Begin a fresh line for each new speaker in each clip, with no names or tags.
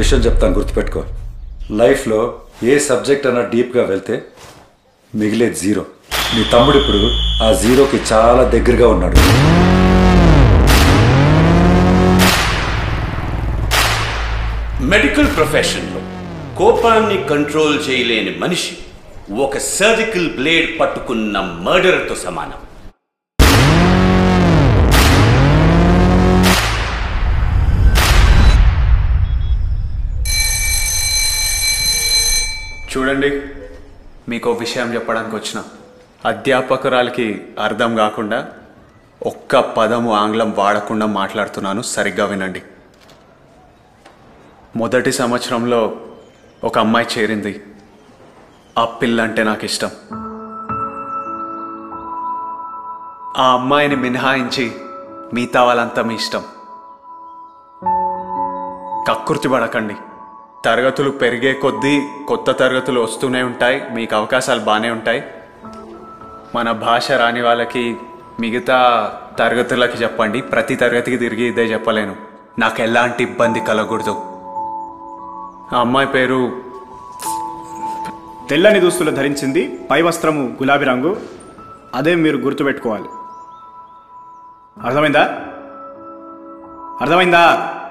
విషయం చెప్తాను గుర్తుపెట్టుకో లైఫ్లో ఏ సబ్జెక్ట్ అన్నా డీప్గా వెళ్తే మిగిలేది జీరో మీ తమ్ముడు ఇప్పుడు ఆ జీరోకి చాలా దగ్గరగా ఉన్నాడు
మెడికల్ ప్రొఫెషన్లో కోపాన్ని కంట్రోల్ చేయలేని మనిషి ఒక సర్జికల్ బ్లేడ్ పట్టుకున్న మర్డర్తో సమానం
చూడండి మీకు ఓ విషయం చెప్పడానికి వచ్చిన అధ్యాపకురాలకి అర్థం కాకుండా ఒక్క పదము ఆంగ్లం వాడకుండా మాట్లాడుతున్నాను సరిగ్గా వినండి మొదటి సంవత్సరంలో ఒక అమ్మాయి చేరింది ఆ పిల్ల అంటే నాకు ఇష్టం ఆ అమ్మాయిని మినహాయించి మిగతా వాళ్ళంతా మీ ఇష్టం కక్కుర్తి పడకండి తరగతులు పెరిగే కొద్దీ కొత్త తరగతులు వస్తూనే ఉంటాయి మీకు అవకాశాలు బాగానే ఉంటాయి మన భాష రాని వాళ్ళకి మిగతా తరగతులకి చెప్పండి ప్రతి తరగతికి తిరిగి ఇదే చెప్పలేను నాకు ఎలాంటి ఇబ్బంది కలగకూడదు ఆ అమ్మాయి పేరు
తెల్లని దుస్తులు ధరించింది పై వస్త్రము గులాబీ రంగు అదే మీరు గుర్తుపెట్టుకోవాలి అర్థమైందా అర్థమైందా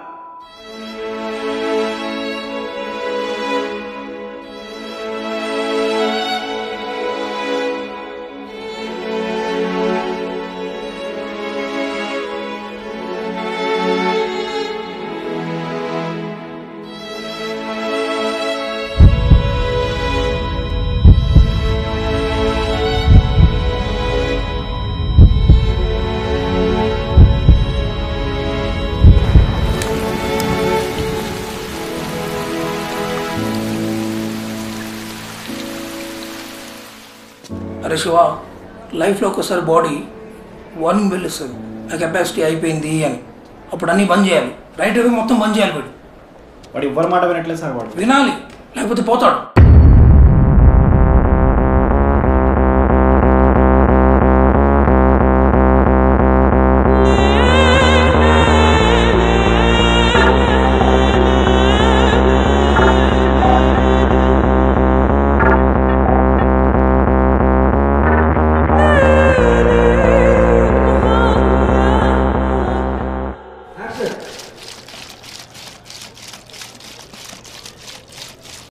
అరే శివ లైఫ్లో ఒకసారి బాడీ వార్నింగ్ బెల్ ఇస్తుంది నా కెపాసిటీ అయిపోయింది అని అప్పుడు అన్నీ బంద్ చేయాలి రైట్ అవే మొత్తం బంద్ చేయాలి వీడు
వాడు ఎవ్వరి మాట వినట్లేదు సార్ వాడు
వినాలి లేకపోతే పోతాడు